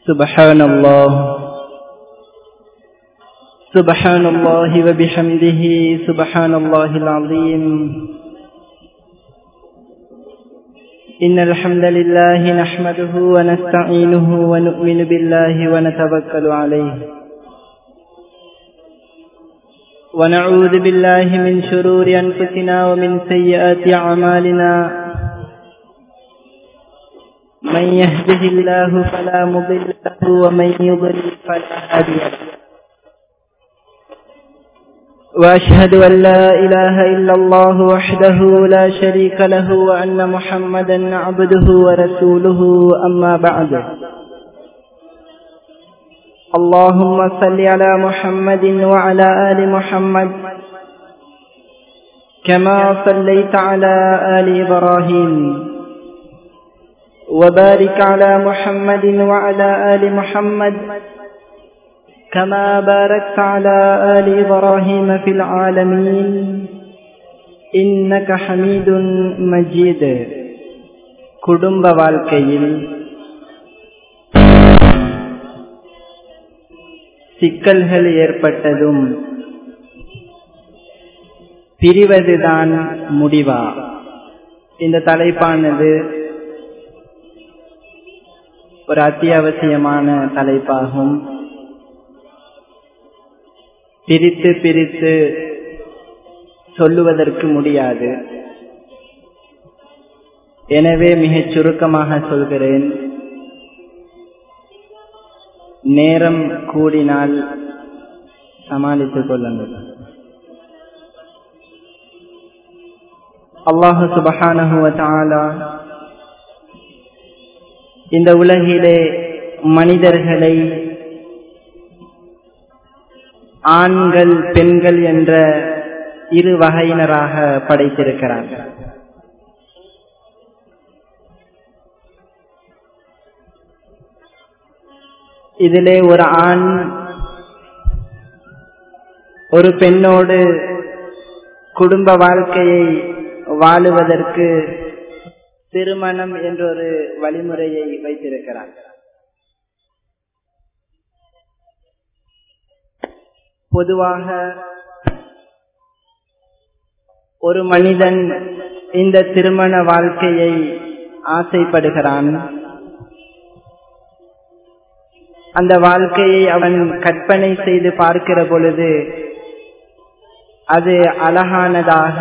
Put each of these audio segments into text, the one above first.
سبحان الله سبحان الله وبحمده سبحان الله العظيم إن الحمد لله نحمده ونستعينه ونؤمن بالله ونتوكل عليه ونعوذ بالله من شرور أنفسنا ومن سيئات أعمالنا من يهده الله فلا مضل له ومن يضلل فلا هادي له وأشهد أن لا إله إلا الله وحده لا شريك له وأن محمدا عبده ورسوله أما بعد اللهم صل على محمد وعلى آل محمد كما صليت على آل إبراهيم وبارك على محمد وعلى آل محمد كما باركت على آل إبراهيم في العالمين إنك حميد مجيد குடும்ப வாழ்க்கையில் சிக்கல்கள் ஏற்பட்டதும் பிரிவதுதான் முடிவா இந்த தலைப்பானது ஒரு அத்தியாவசியமான தலைப்பாகும் பிரித்து பிரித்து சொல்லுவதற்கு முடியாது எனவே மிகச் சுருக்கமாக சொல்கிறேன் நேரம் கூடினால் சமாளித்துக் கொள்ளுங்கள் அல்லாஹு சுபஹானஹுவ இந்த உலகிலே மனிதர்களை ஆண்கள் பெண்கள் என்ற இரு வகையினராக படைத்திருக்கிறார் இதிலே ஒரு ஆண் ஒரு பெண்ணோடு குடும்ப வாழ்க்கையை வாழுவதற்கு திருமணம் என்றொரு வழிமுறையை வைத்திருக்கிறார் பொதுவாக ஒரு மனிதன் இந்த திருமண வாழ்க்கையை ஆசைப்படுகிறான் அந்த வாழ்க்கையை அவன் கற்பனை செய்து பார்க்கிற பொழுது அது அழகானதாக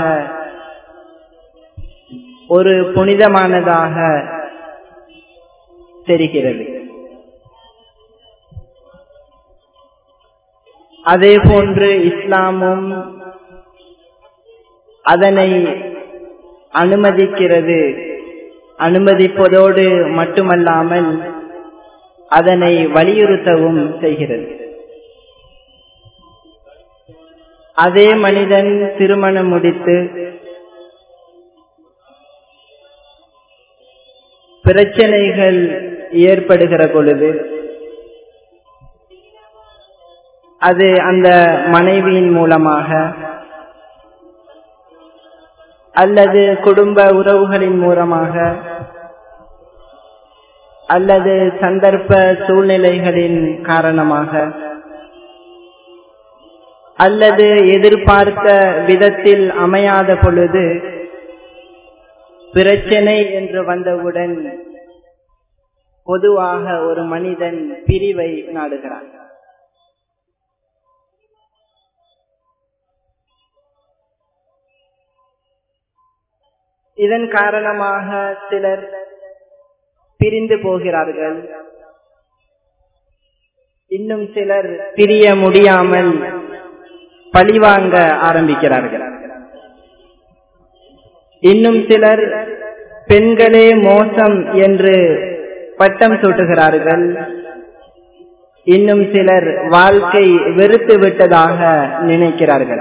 ஒரு புனிதமானதாக தெரிகிறது அதே போன்று இஸ்லாமும் அதனை அனுமதிக்கிறது அனுமதிப்பதோடு மட்டுமல்லாமல் அதனை வலியுறுத்தவும் செய்கிறது அதே மனிதன் திருமணம் முடித்து பிரச்சனைகள் ஏற்படுகிற பொழுது அது அந்த மனைவியின் மூலமாக அல்லது குடும்ப உறவுகளின் மூலமாக அல்லது சந்தர்ப்ப சூழ்நிலைகளின் காரணமாக அல்லது எதிர்பார்த்த விதத்தில் அமையாத பொழுது பிரச்சனை என்று வந்தவுடன் பொதுவாக ஒரு மனிதன் பிரிவை நாடுகிறான் இதன் காரணமாக சிலர் பிரிந்து போகிறார்கள் இன்னும் சிலர் பிரிய முடியாமல் பழிவாங்க ஆரம்பிக்கிறார்கள் இன்னும் சிலர் பெண்களே மோசம் என்று பட்டம் சூட்டுகிறார்கள் இன்னும் சிலர் வாழ்க்கை வெறுத்து விட்டதாக நினைக்கிறார்கள்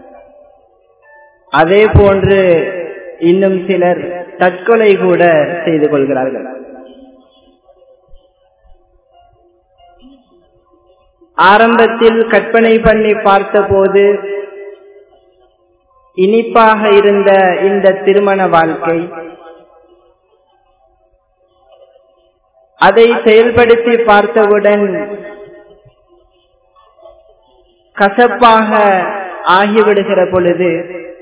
அதே போன்று இன்னும் சிலர் தற்கொலை கூட செய்து கொள்கிறார்கள் ஆரம்பத்தில் கற்பனை பண்ணி பார்த்தபோது இனிப்பாக இருந்த இந்த திருமண வாழ்க்கை அதை செயல்படுத்தி பார்த்தவுடன் கசப்பாக ஆகிவிடுகிற பொழுது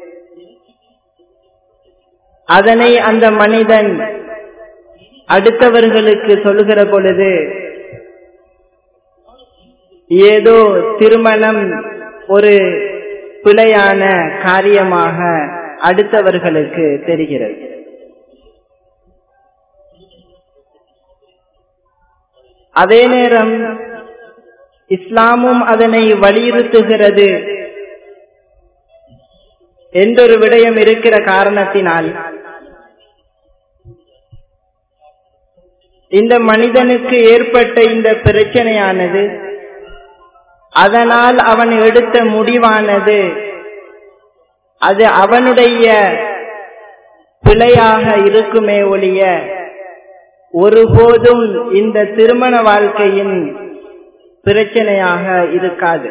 அதனை அந்த மனிதன் அடுத்தவர்களுக்கு சொல்லுகிற பொழுது ஏதோ திருமணம் ஒரு பிழையான காரியமாக அடுத்தவர்களுக்கு தெரிகிறது அதே நேரம் இஸ்லாமும் அதனை வலியுறுத்துகிறது என்றொரு விடயம் இருக்கிற காரணத்தினால் இந்த மனிதனுக்கு ஏற்பட்ட இந்த பிரச்சனையானது அதனால் அவன் எடுத்த முடிவானது அது அவனுடைய பிழையாக இருக்குமே ஒழிய ஒருபோதும் இந்த திருமண வாழ்க்கையின் பிரச்சனையாக இருக்காது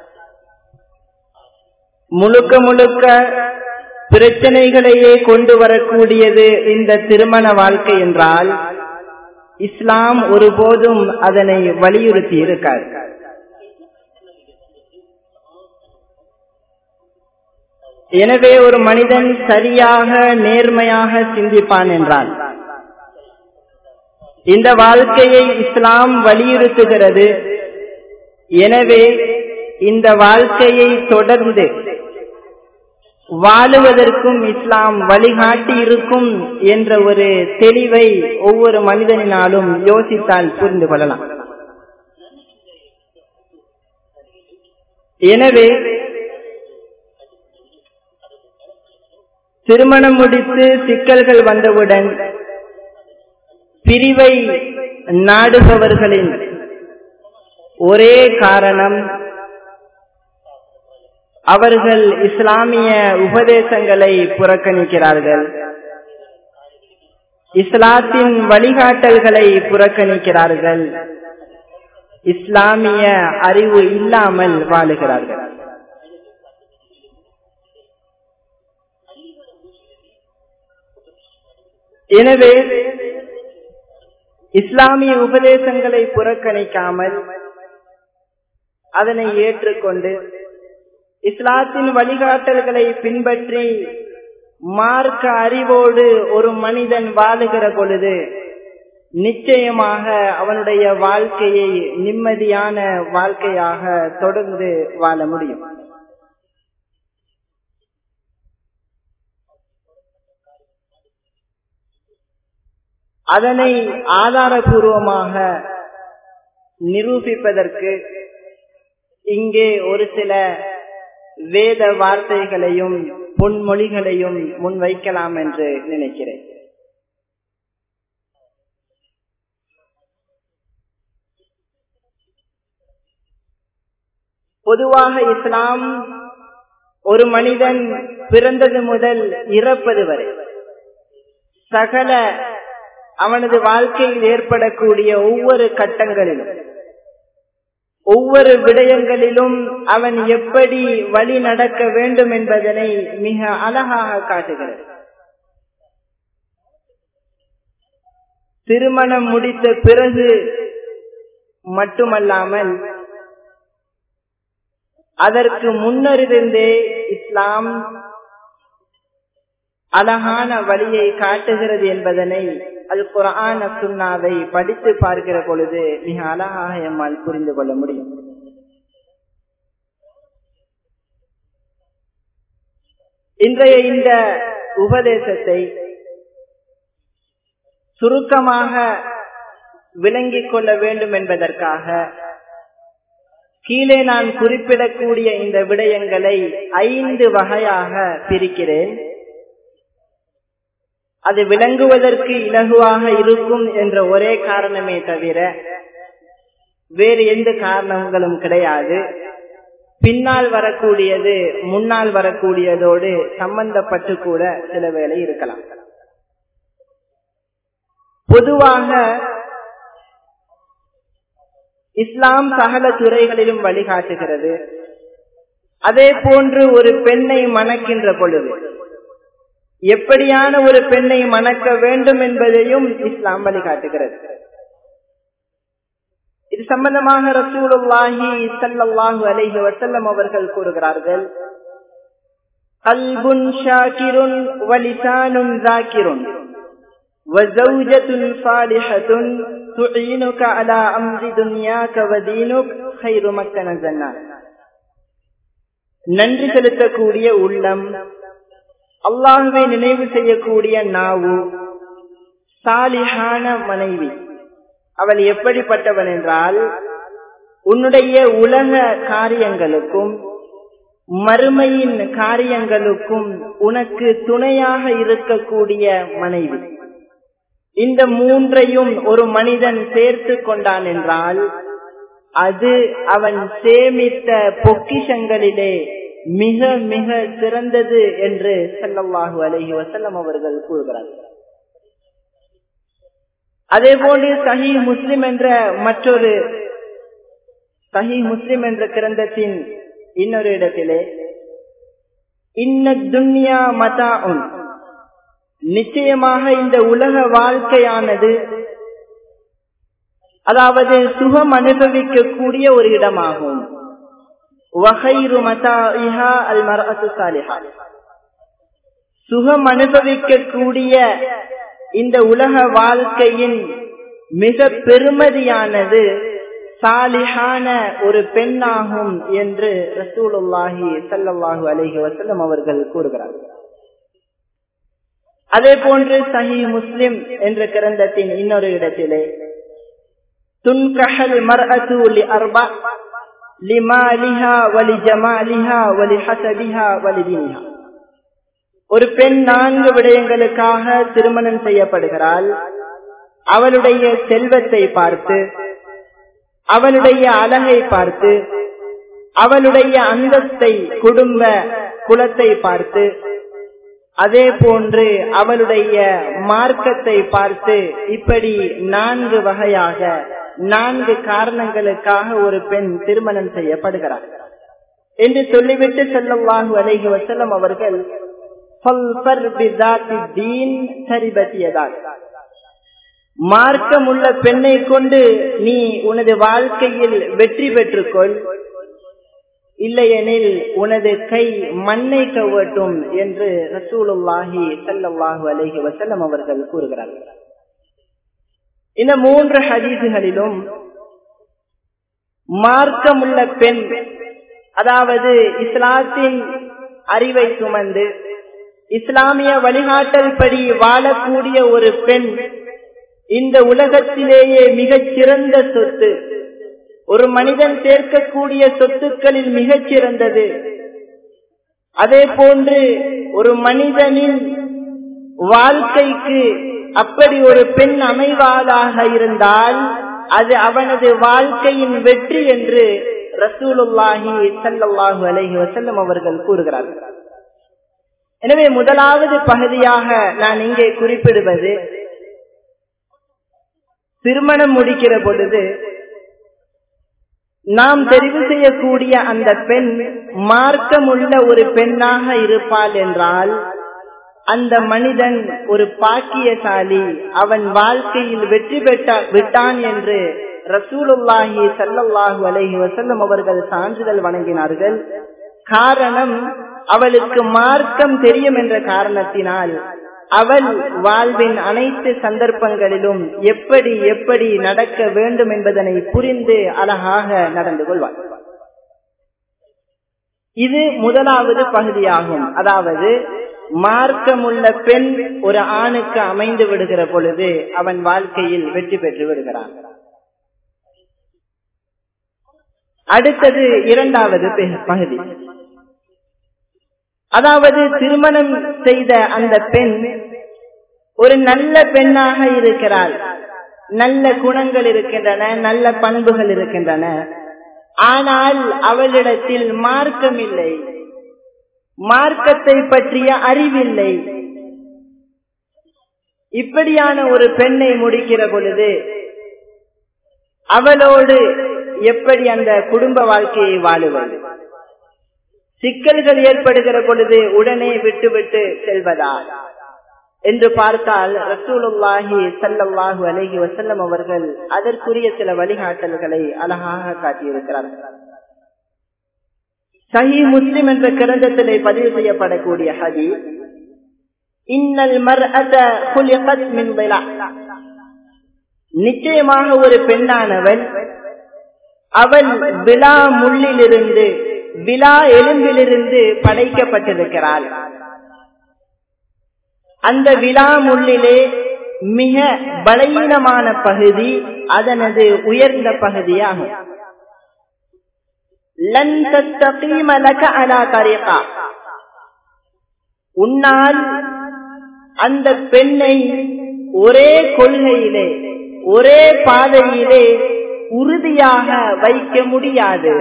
முழுக்க முழுக்க பிரச்சனைகளையே கொண்டு வரக்கூடியது இந்த திருமண வாழ்க்கை என்றால் இஸ்லாம் ஒருபோதும் அதனை வலியுறுத்தி இருக்காது எனவே ஒரு மனிதன் சரியாக நேர்மையாக சிந்திப்பான் என்றால் இந்த வாழ்க்கையை இஸ்லாம் வலியுறுத்துகிறது எனவே இந்த வாழ்க்கையை தொடர்ந்து வாழுவதற்கும் இஸ்லாம் வழிகாட்டி இருக்கும் என்ற ஒரு தெளிவை ஒவ்வொரு மனிதனினாலும் யோசித்தால் புரிந்து கொள்ளலாம் எனவே திருமணம் முடித்து சிக்கல்கள் வந்தவுடன் பிரிவை நாடுபவர்களின் ஒரே காரணம் அவர்கள் இஸ்லாமிய உபதேசங்களை புறக்கணிக்கிறார்கள் இஸ்லாத்தின் வழிகாட்டல்களை புறக்கணிக்கிறார்கள் இஸ்லாமிய அறிவு இல்லாமல் வாழுகிறார்கள் எனவே இஸ்லாமிய உபதேசங்களை புறக்கணிக்காமல் அதனை ஏற்றுக்கொண்டு இஸ்லாத்தின் வழிகாட்டல்களை பின்பற்றி மார்க்க அறிவோடு ஒரு மனிதன் வாழுகிற பொழுது நிச்சயமாக அவனுடைய வாழ்க்கையை நிம்மதியான வாழ்க்கையாக தொடர்ந்து வாழ முடியும் அதனை ஆதாரபூர்வமாக நிரூபிப்பதற்கு இங்கே ஒரு சில வேத வார்த்தைகளையும் பொன்மொழிகளையும் முன்வைக்கலாம் என்று நினைக்கிறேன் பொதுவாக இஸ்லாம் ஒரு மனிதன் பிறந்தது முதல் இறப்பது வரை சகல அவனது வாழ்க்கையில் ஏற்படக்கூடிய ஒவ்வொரு கட்டங்களிலும் ஒவ்வொரு விடயங்களிலும் அவன் எப்படி வழி நடக்க வேண்டும் என்பதனை மிக அழகாக காட்டுகிறது திருமணம் முடித்த பிறகு மட்டுமல்லாமல் அதற்கு முன்னறிந்தே இஸ்லாம் அழகான வழியை காட்டுகிறது என்பதனை அது குரான சுண்ணாவை படித்து பார்க்கிற பொழுது மிக அழகாக எம்மால் புரிந்து கொள்ள முடியும் இன்றைய இந்த உபதேசத்தை சுருக்கமாக விளங்கிக் கொள்ள வேண்டும் என்பதற்காக கீழே நான் குறிப்பிடக்கூடிய இந்த விடயங்களை ஐந்து வகையாக பிரிக்கிறேன் அது விளங்குவதற்கு இலகுவாக இருக்கும் என்ற ஒரே காரணமே தவிர வேறு எந்த காரணங்களும் கிடையாது பின்னால் வரக்கூடியது முன்னால் வரக்கூடியதோடு சம்பந்தப்பட்டு கூட சில வேலை இருக்கலாம் பொதுவாக இஸ்லாம் சகல துறைகளிலும் வழிகாட்டுகிறது அதே போன்று ஒரு பெண்ணை மணக்கின்ற பொழுது எப்படியான ஒரு பெண்ணை மணக்க வேண்டும் என்பதையும் இஸ்லாம் வழிகாட்டுகிறது இது சம்பந்தமாக ரசூலுல்லாஹி சல்லல்லாஹு அலைஹி வஸல்லம் அவர்கள் கூறுகிறார்கள் கல்புன் ஷாக்கிருன் வலிசானுன் ذاكرுன் وزوجة صالحة تعينك على أمر دنياك ودينك خير مكة الناس நன்றி செலுத்தக்கூடிய உள்ளம் அல்லாஹுவை நினைவு செய்யக்கூடிய நாவு சாலிஹான மனைவி அவள் எப்படிப்பட்டவன் என்றால் உன்னுடைய உலக காரியங்களுக்கும் மறுமையின் காரியங்களுக்கும் உனக்கு துணையாக இருக்கக்கூடிய மனைவி இந்த மூன்றையும் ஒரு மனிதன் சேர்த்து கொண்டான் என்றால் அது அவன் சேமித்த பொக்கிஷங்களிலே மிக மிக சிறந்தது என்று செல்லவாகு அலஹி வசல்லம் அவர்கள் கூறுகிறார்கள் அதே போன்று சஹி முஸ்லிம் என்ற மற்றொரு சஹி முஸ்லிம் என்ற கிரந்தத்தின் இன்னொரு இடத்திலே இன்ன துன்யா மதா நிச்சயமாக இந்த உலக வாழ்க்கையானது அதாவது சுகம் அனுபவிக்கக்கூடிய ஒரு இடமாகும் சுகம் அனுபவிக்கக்கூடிய இந்த உலக வாழ்க்கையின் மிக பெருமதியானது சாலிஹான ஒரு பெண்ணாகும் என்று ரசூலுல்லாஹி சல்லாஹூ அலஹி வசல்லம் அவர்கள் கூறுகிறார்கள் அதே போன்று சஹி முஸ்லிம் என்ற கிரந்தத்தின் இன்னொரு இடத்திலே துன்கஹல் மர்அத்து லி அர்பா லிமாலிஹா வலி ஜமாலிஹா வலி ஹசபிஹா வலி தீனிஹா ஒரு பெண் நான்கு விடயங்களுக்காக திருமணம் செய்யப்படுகிறாள் அவளுடைய செல்வத்தை பார்த்து அவளுடைய அழகை பார்த்து அவளுடைய அந்தஸ்தை குடும்ப குலத்தை பார்த்து அதே போன்று அவளுடைய மார்க்கத்தை பார்த்து இப்படி நான்கு வகையாக நான்கு காரணங்களுக்காக ஒரு பெண் திருமணம் செய்யப்படுகிறார் என்று சொல்லிவிட்டு செல்லவாகு அலைஹி வசல்லம் அவர்கள் மார்க்கம் உள்ள பெண்ணை கொண்டு நீ உனது வாழ்க்கையில் வெற்றி பெற்றுக்கொள் இல்லையெனில் உனது கை மண்ணை கவட்டும் என்று ரசூலுல்லாஹி சல்லாஹூ அலஹி வசல்லம் அவர்கள் கூறுகிறார்கள் இந்த மூன்று ஹதீசுகளிலும் மார்க்கமுள்ள பெண் அதாவது இஸ்லாத்தின் அறிவை சுமந்து இஸ்லாமிய வழிகாட்டல் படி வாழக்கூடிய ஒரு பெண் இந்த உலகத்திலேயே மிகச் சிறந்த சொத்து ஒரு மனிதன் சேர்க்கக்கூடிய சொத்துக்களில் மிகச் சிறந்தது அதே போன்று ஒரு மனிதனின் வாழ்க்கைக்கு அப்படி ஒரு பெண் அமைவாளாக இருந்தால் அது அவனது வாழ்க்கையின் வெற்றி என்று ரசூலுல்லாஹி சல்லாஹூ அலஹி வசல்லம் அவர்கள் கூறுகிறார்கள் எனவே முதலாவது பகுதியாக நான் இங்கே குறிப்பிடுவது திருமணம் முடிக்கிற பொழுது நாம் தெரிவு செய்யக்கூடிய அந்த பெண் மார்க்கமுள்ள ஒரு பெண்ணாக இருப்பாள் என்றால் அந்த மனிதன் ஒரு பாக்கியசாலி அவன் வாழ்க்கையில் வெற்றி பெற்ற விட்டான் என்று ரசூலுல்லாஹி சல்லல்லாஹு அலைஹி வசல்லம் அவர்கள் சான்றிதழ் வழங்கினார்கள் காரணம் அவளுக்கு மார்க்கம் தெரியும் என்ற காரணத்தினால் அவள் வாழ்வின் அனைத்து சந்தர்ப்பங்களிலும் எப்படி எப்படி நடக்க வேண்டும் என்பதனை புரிந்து அழகாக நடந்து கொள்வாள் இது முதலாவது பகுதியாகும் அதாவது மார்க்கமுள்ள பெண் ஒரு ஆணுக்கு அமைந்து விடுகிற பொழுது அவன் வாழ்க்கையில் வெற்றி பெற்று விடுகிறான் அடுத்தது இரண்டாவது பகுதி அதாவது திருமணம் செய்த அந்த பெண் ஒரு நல்ல பெண்ணாக இருக்கிறாள் நல்ல குணங்கள் இருக்கின்றன நல்ல பண்புகள் இருக்கின்றன ஆனால் அவளிடத்தில் மார்க்கம் இல்லை மார்க்கத்தை பற்றிய அறிவில்லை இப்படியான ஒரு பெண்ணை முடிக்கிற பொழுது அவளோடு எப்படி அந்த குடும்ப வாழ்க்கையை வாழுவது சிக்கல்கள் ஏற்படுகிற பொழுது உடனே விட்டு விட்டு செல்வதா என்று பார்த்தால் ரசூலுல்லாஹி சல்லல்லாஹு அலஹி வசல்லம் அவர்கள் அதற்குரிய சில வழிகாட்டல்களை அழகாக காட்டியிருக்கிறார்கள் சஹி முஸ்லிம் என்ற கிரந்தத்திலே பதிவு செய்யப்படக்கூடிய ஹதி இன்னல் மர்அத குலிகத் மின் விலா நிச்சயமாக ஒரு பெண்ணானவள் அவள் விழா முள்ளிலிருந்து விழா எலும்பிலிருந்து படைக்கப்பட்டிருக்கிறாள் அந்த விழா முள்ளிலே மிக பலவீனமான பகுதி அதனது உயர்ந்த பகுதியாகும் உன்னால் அந்த பெண்ணை ஒரே கொள்கையிலே ஒரே பாதையிலே உறுதியாக வைக்க முடியாது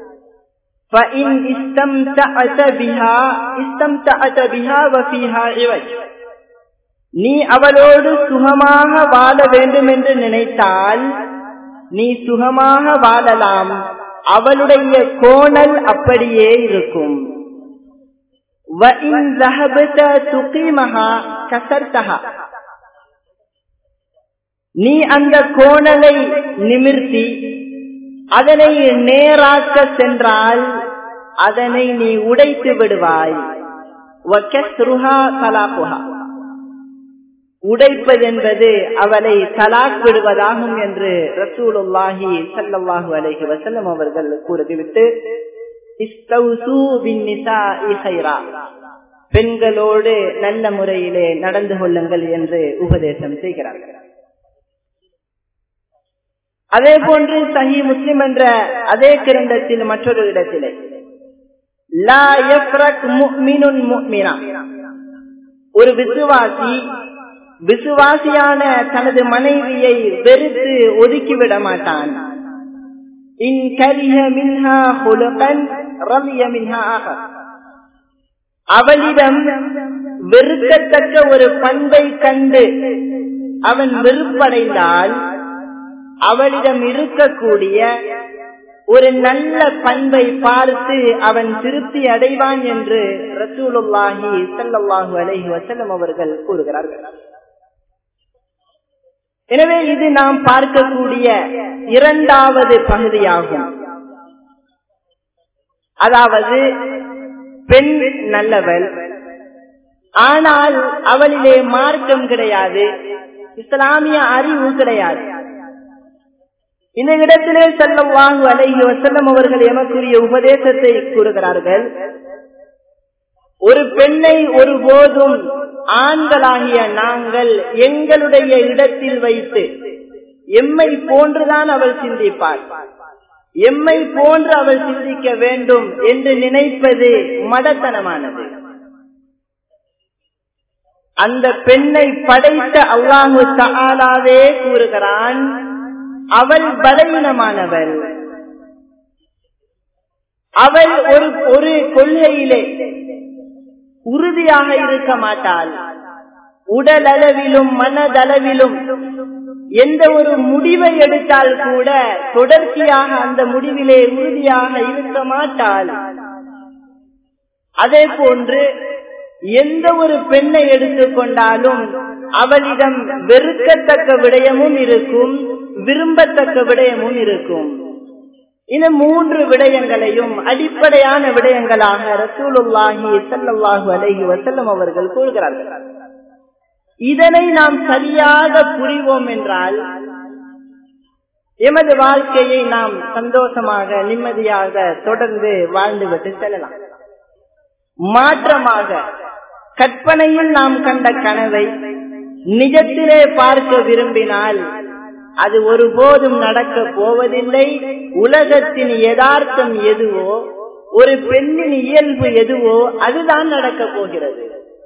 நீ அவளோடு சுகமாக வாழ வேண்டும் என்று நினைத்தால் நீ சுகமாக வாழலாம் அவளுடைய கோணல் அப்படியே இருக்கும் நீ அந்த கோணலை நிமிர்த்தி அதனை நேராக்க சென்றால் அதனை நீ உடைத்து விடுவாய் உடைப்பது என்பது அவளை தலாக் விடுவதாகும் என்று ரசூலுல்லாஹி சல்லாஹூ அலஹி வசல்லம் அவர்கள் கூறிவிட்டு பெண்களோடு நல்ல முறையிலே நடந்து கொள்ளுங்கள் என்று உபதேசம் செய்கிறார்கள் அதே போன்று சஹி முஸ்லிம் என்ற அதே கிரந்தத்தில் மற்றொரு இடத்திலே ஒரு விசுவாசி விசுவாசியான தனது மனைவியை வெறுத்து ஒதுக்கிவிட மாட்டான் இன் கரிய மின்ஹா ஹுலுகன் ரவிய மின்ஹா அவளிடம் வெறுக்கத்தக்க ஒரு பண்பை கண்டு அவன் வெறுப்படைந்தால் அவளிடம் இருக்கக்கூடிய ஒரு நல்ல பண்பை பார்த்து அவன் திருப்தி அடைவான் என்று ரசூலுல்லாஹி சல்லாஹு அலஹி வசலம் அவர்கள் கூறுகிறார்கள் எனவே இது நாம் பார்க்கக்கூடிய இரண்டாவது பகுதியாகும் அதாவது பெண் நல்லவள் ஆனால் அவளிலே மார்க்கம் கிடையாது இஸ்லாமிய அறிவு கிடையாது இந்த இடத்திலே செல்லம் வாங்கு அலைஹி வசல்லம் அவர்கள் எமக்குரிய உபதேசத்தை கூறுகிறார்கள் ஒரு பெண்ணை ஒருபோதும் ஆண்களாகிய நாங்கள் எங்களுடைய இடத்தில் வைத்து எம்மை போன்றுதான் அவள் சிந்திப்பாள் எம்மை போன்று அவள் சிந்திக்க வேண்டும் என்று நினைப்பது மடத்தனமானது அந்த பெண்ணை படைத்த அல்லாஹு தாலாவே கூறுகிறான் அவள் பலவீனமானவள் அவள் ஒரு ஒரு கொள்கையிலே உறுதியாக இருக்க மாட்டாள் உடல் அளவிலும் மனதளவிலும் எந்த ஒரு முடிவை எடுத்தால் கூட தொடர்ச்சியாக அந்த முடிவிலே உறுதியாக இருக்க மாட்டாள் அதே போன்று எந்த ஒரு பெண்ணை எடுத்துக்கொண்டாலும் அவளிடம் வெறுக்கத்தக்க விடயமும் இருக்கும் விரும்பத்தக்க விடயமும் இருக்கும் இந்த மூன்று விடயங்களையும் அடிப்படையான விடயங்களாக ரசூலுல்லாஹி சல்லாஹூ அலஹி வசல்லம் அவர்கள் கூறுகிறார்கள் இதனை நாம் சரியாக புரிவோம் என்றால் எமது வாழ்க்கையை நாம் சந்தோஷமாக நிம்மதியாக தொடர்ந்து வாழ்ந்துவிட்டு செல்லலாம் மாற்றமாக கற்பனையில் நாம் கண்ட கனவை நிஜத்திலே பார்க்க விரும்பினால் அது ஒருபோதும் நடக்க போவதில்லை உலகத்தின் யதார்த்தம் எதுவோ ஒரு பெண்ணின் இயல்பு எதுவோ அதுதான் நடக்க போகிறது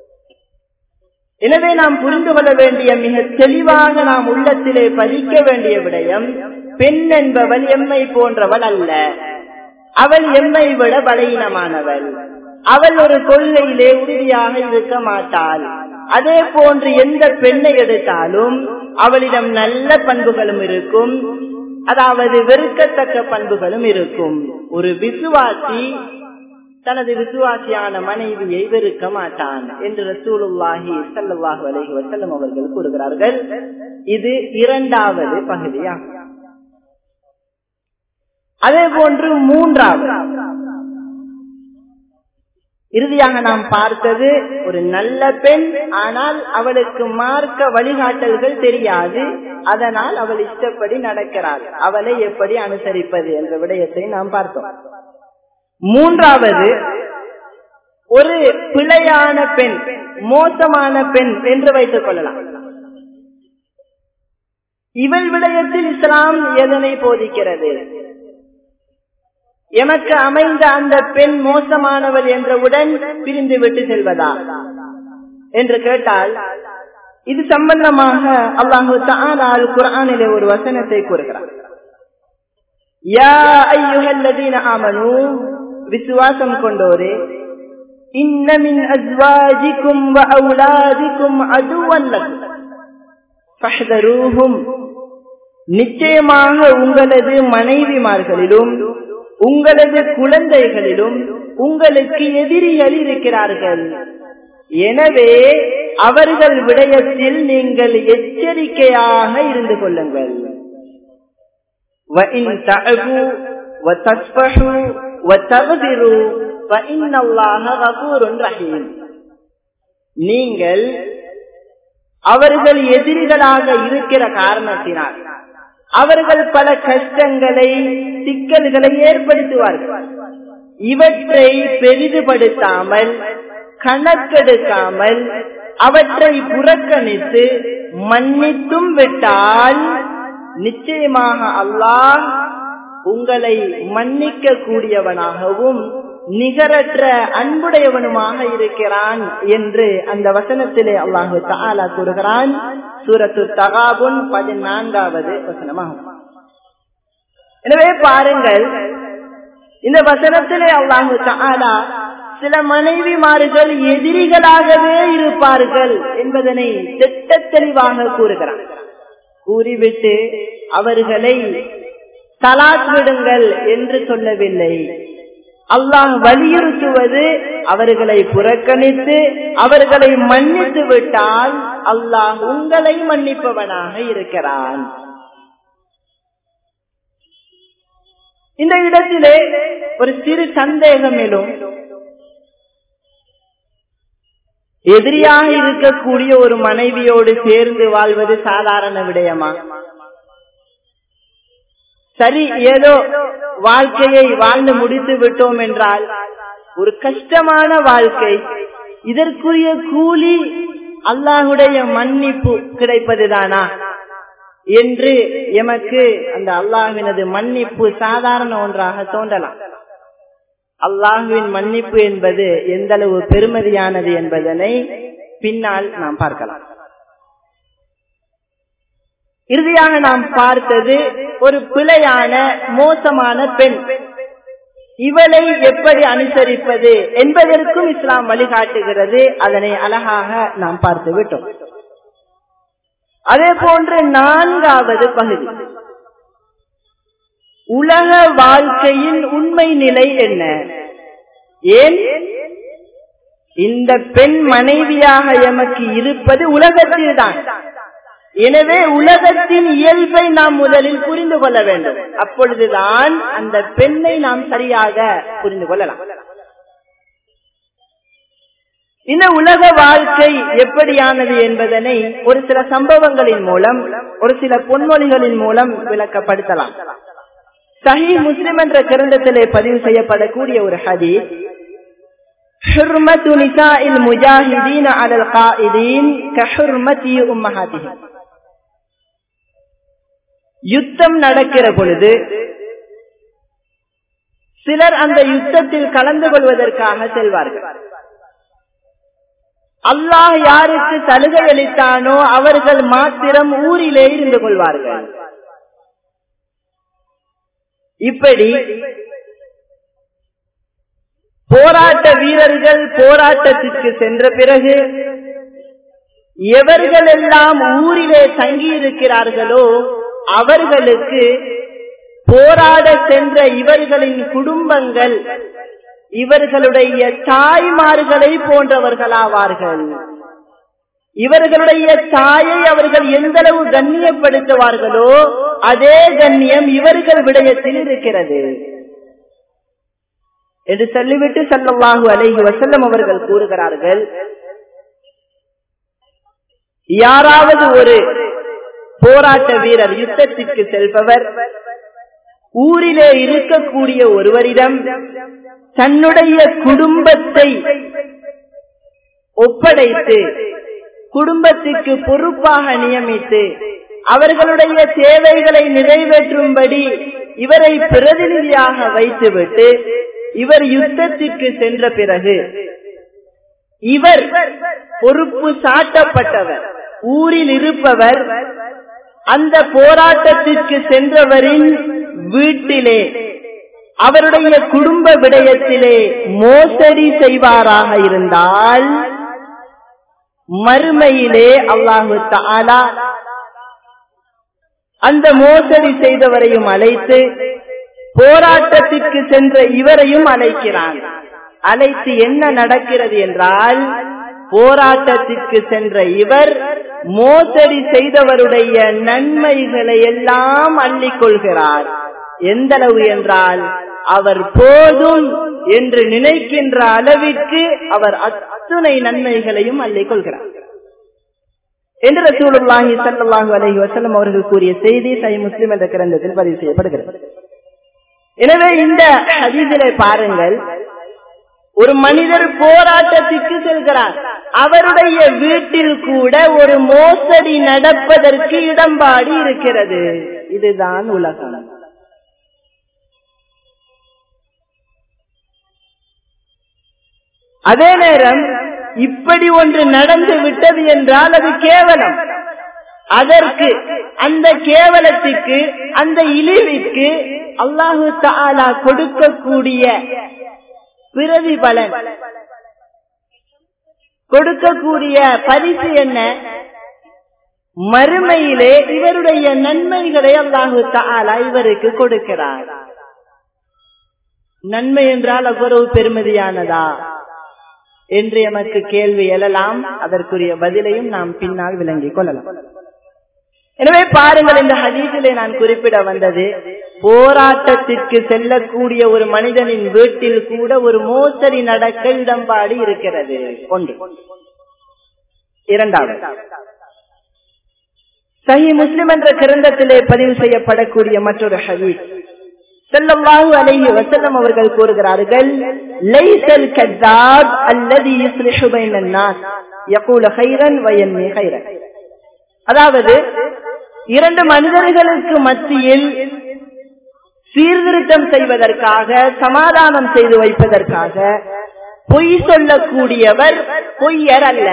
எனவே நாம் புரிந்து கொள்ள வேண்டிய மிக தெளிவாக நாம் உள்ளத்திலே பதிக்க வேண்டிய விடயம் பெண் என்பவள் எம்மை போன்றவள் அல்ல அவள் எம்மை விட பலகீனமானவள் அவள் ஒரு கொள்கையிலே உறுதியாக இருக்க மாட்டாள் அதே போன்று எந்த பெண்ணை எடுத்தாலும் அவளிடம் நல்ல பண்புகளும் இருக்கும் அதாவது வெறுக்கத்தக்க பண்புகளும் இருக்கும் ஒரு விசுவாசி தனது விசுவாசியான மனைவியை வெறுக்க மாட்டான் என்று ரசூலுல்லாஹி சல்லாஹு அலஹி வசல்லம் அவர்கள் கூறுகிறார்கள் இது இரண்டாவது பகுதியாகும் அதே போன்று மூன்றாவது இறுதியாக நாம் பார்த்தது ஒரு நல்ல பெண் ஆனால் அவளுக்கு மார்க்க வழிகாட்டல்கள் தெரியாது அதனால் அவள் இஷ்டப்படி நடக்கிறாள் அவளை எப்படி அனுசரிப்பது என்ற விடயத்தை நாம் பார்த்தோம் மூன்றாவது ஒரு பிழையான பெண் மோசமான பெண் என்று வைத்துக் கொள்ளலாம் இவள் விடயத்தில் இஸ்லாம் எதனை போதிக்கிறது எமக்கு அமைந்த அந்த பெண் மோசமானவள் என்றவுடன் பிரிந்து விட்டு செல்வதா என்று கேட்டால் இது சம்பந்தமாக அல்லாஹு தானால் குரானிலே ஒரு வசனத்தை கூறுகிறார் யா ஐயுஹல்லதீன ஆமனு விசுவாசம் கொண்டோரே இன்னமின் அஸ்வாஜிக்கும் வ அவுலாதிக்கும் அதுவன் லக்கும் நிச்சயமாக உங்களது மனைவிமார்களிலும் உங்களது குழந்தைகளிலும் உங்களுக்கு எதிரிகள் இருக்கிறார்கள் எனவே அவர்கள் விடயத்தில் நீங்கள் எச்சரிக்கையாக இருந்து கொள்ளுங்கள் நீங்கள் அவர்கள் எதிரிகளாக இருக்கிற காரணத்தினால் அவர்கள் பல கஷ்டங்களை சிக்கல்களை ஏற்படுத்துவார்கள் இவற்றை பெரிதுபடுத்தாமல் கணக்கெடுக்காமல் அவற்றை புறக்கணித்து மன்னித்தும் விட்டால் நிச்சயமாக அல்லாஹ் உங்களை மன்னிக்க கூடியவனாகவும் நிகரற்ற அன்புடையவனுமாக இருக்கிறான் என்று அந்த வசனத்திலே அல்லாஹு தாலா கூறுகிறான் சூரத்து தகாபுன் பதினான்காவது வசனமாகும் எனவே பாருங்கள் இந்த வசனத்திலே அல்லாஹு தாலா சில மனைவிமார்கள் எதிரிகளாகவே இருப்பார்கள் என்பதனை திட்ட தெளிவாக கூறுகிறார் கூறிவிட்டு அவர்களை தலாக் விடுங்கள் என்று சொல்லவில்லை அல்லாஹ் வலியுறுத்துவது அவர்களை புறக்கணித்து அவர்களை மன்னித்து விட்டால் அல்லாஹ் உங்களை மன்னிப்பவனாக இருக்கிறான் இந்த இடத்திலே ஒரு சிறு சந்தேகம் எழும் எதிரியாக இருக்கக்கூடிய ஒரு மனைவியோடு சேர்ந்து வாழ்வது சாதாரண விடயமா சரி ஏதோ வாழ்க்கையை வாழ்ந்து முடித்து விட்டோம் என்றால் ஒரு கஷ்டமான வாழ்க்கை இதற்குரிய கூலி அல்லாஹுடைய மன்னிப்பு கிடைப்பதுதானா என்று எமக்கு அந்த அல்லாஹினது மன்னிப்பு சாதாரண ஒன்றாக தோன்றலாம் அல்லாஹுவின் மன்னிப்பு என்பது எந்த அளவு பெருமதியானது என்பதனை பின்னால் நாம் பார்க்கலாம் இறுதியாக நாம் பார்த்தது ஒரு பிழையான மோசமான பெண் இவளை எப்படி அனுசரிப்பது என்பதற்கும் இஸ்லாம் வழிகாட்டுகிறது அதனை அழகாக நாம் பார்த்து விட்டோம் அதே போன்று நான்காவது பகுதி உலக வாழ்க்கையின் உண்மை நிலை என்ன ஏன் இந்த பெண் மனைவியாக எமக்கு இருப்பது உலகத்தில் தான் எனவே உலகத்தின் இயல்பை நாம் முதலில் புரிந்து கொள்ள வேண்டும் அப்பொழுதுதான் அந்த பெண்ணை நாம் சரியாக புரிந்து கொள்ளலாம் இந்த உலக வாழ்க்கை எப்படியானது என்பதனை ஒரு சில சம்பவங்களின் மூலம் ஒரு சில பொன்மொழிகளின் மூலம் விளக்கப்படுத்தலாம் சஹி முஸ்லிம் என்ற கிரந்தத்திலே பதிவு செய்யப்படக்கூடிய ஒரு ஹதீஸ் حرمة نساء المجاهدين على القائدين كحرمة أمهاتهم யுத்தம் நடக்கிற பொழுது சிலர் அந்த யுத்தத்தில் கலந்து கொள்வதற்காக செல்வார்கள் அல்லாஹ் யாருக்கு சலுகை அளித்தானோ அவர்கள் மாத்திரம் ஊரிலே இருந்து கொள்வார்கள் இப்படி போராட்ட வீரர்கள் போராட்டத்திற்கு சென்ற பிறகு எவர்களெல்லாம் ஊரிலே தங்கியிருக்கிறார்களோ அவர்களுக்கு போராட சென்ற இவர்களின் குடும்பங்கள் இவர்களுடைய தாய்மார்களை போன்றவர்களாவார்கள் இவர்களுடைய தாயை அவர்கள் எந்த அளவு கண்ணியப்படுத்துவார்களோ அதே கண்ணியம் இவர்கள் விடயத்தில் இருக்கிறது என்று சொல்லிவிட்டு சல்லல்லாஹு அலைஹி வசல்லம் அவர்கள் கூறுகிறார்கள் யாராவது ஒரு போராட்ட வீரர் யுத்தத்திற்கு செல்பவர் ஊரிலே இருக்கக்கூடிய ஒருவரிடம் தன்னுடைய குடும்பத்தை ஒப்படைத்து குடும்பத்திற்கு பொறுப்பாக நியமித்து அவர்களுடைய தேவைகளை நிறைவேற்றும்படி இவரை பிரதிநிதியாக வைத்துவிட்டு இவர் யுத்தத்திற்கு சென்ற பிறகு இவர் பொறுப்பு சாட்டப்பட்டவர் ஊரில் இருப்பவர் அந்த போராட்டத்திற்கு சென்றவரின் வீட்டிலே அவருடைய குடும்ப விடயத்திலே மோசடி செய்வாராக இருந்தால் மறுமையிலே அல்லாஹு தாலா அந்த மோசடி செய்தவரையும் அழைத்து போராட்டத்திற்கு சென்ற இவரையும் அழைக்கிறான் அழைத்து என்ன நடக்கிறது என்றால் போராட்டத்திற்கு சென்ற இவர் மோசடி செய்தவருடைய நன்மைகளை எல்லாம் அள்ளிக் கொள்கிறார் எந்த அளவு என்றால் அவர் போதும் என்று நினைக்கின்ற அளவிற்கு அவர் அத்துணை நன்மைகளையும் அள்ளிக் கொள்கிறார் என்று ரசூலுல்லாஹி ஸல்லல்லாஹு அலைஹி வஸல்லம் அவர்கள் கூறிய செய்தி சை முஸ்லிம் என்ற கிரந்தத்தில் பதிவு செய்யப்படுகிறது எனவே இந்த ஹதீஸிலே பாருங்கள் ஒரு மனிதர் போராட்டத்திற்கு செல்கிறார் அவருடைய வீட்டில் கூட ஒரு மோசடி நடப்பதற்கு இடம்பாடு இருக்கிறது இதுதான் உலகம் அதே நேரம் இப்படி ஒன்று நடந்து விட்டது என்றால் அது கேவலம் அதற்கு அந்த கேவலத்துக்கு அந்த இழிவுக்கு அல்லாஹு தாலா கொடுக்கக்கூடிய பிரதிபலன் கொடுக்கக்கூடிய பரிசு என்ன மறுமையிலே இவருடைய நன்மைகளை அல்லாஹு தாலா இவருக்கு கொடுக்கிறார் நன்மை என்றால் அவ்வளவு பெருமதியானதா என்று எமக்கு கேள்வி எழலாம் அதற்குரிய பதிலையும் நாம் பின்னால் விளங்கிக் கொள்ளலாம் எனவே பாருங்கள் இந்த ஹதீஸிலே நான் குறிப்பிட வந்தது போராட்டத்திற்கு செல்லக்கூடிய ஒரு மனிதனின் வீட்டில் கூட ஒரு மோசடி நடக்க இடம்பாடு இருக்கிறது ஒன்று இரண்டாவது சஹி முஸ்லிம் என்ற கிரந்தத்திலே பதிவு செய்யப்படக்கூடிய மற்றொரு ஹதீஸ் செல்லல்லாஹு அலைஹி வஸல்லம் அவர்கள் கூறுகிறார்கள் லைஸல் கذاب الذي يصلح بين الناس يقول خيرا وينمي خيرا அதாவது இரண்டு மனிதர்களுக்கு மத்தியில் சீர்திருத்தம் செய்வதற்காக சமாதானம் செய்து வைப்பதற்காக பொய் சொல்லக்கூடியவர் பொய்யர் அல்ல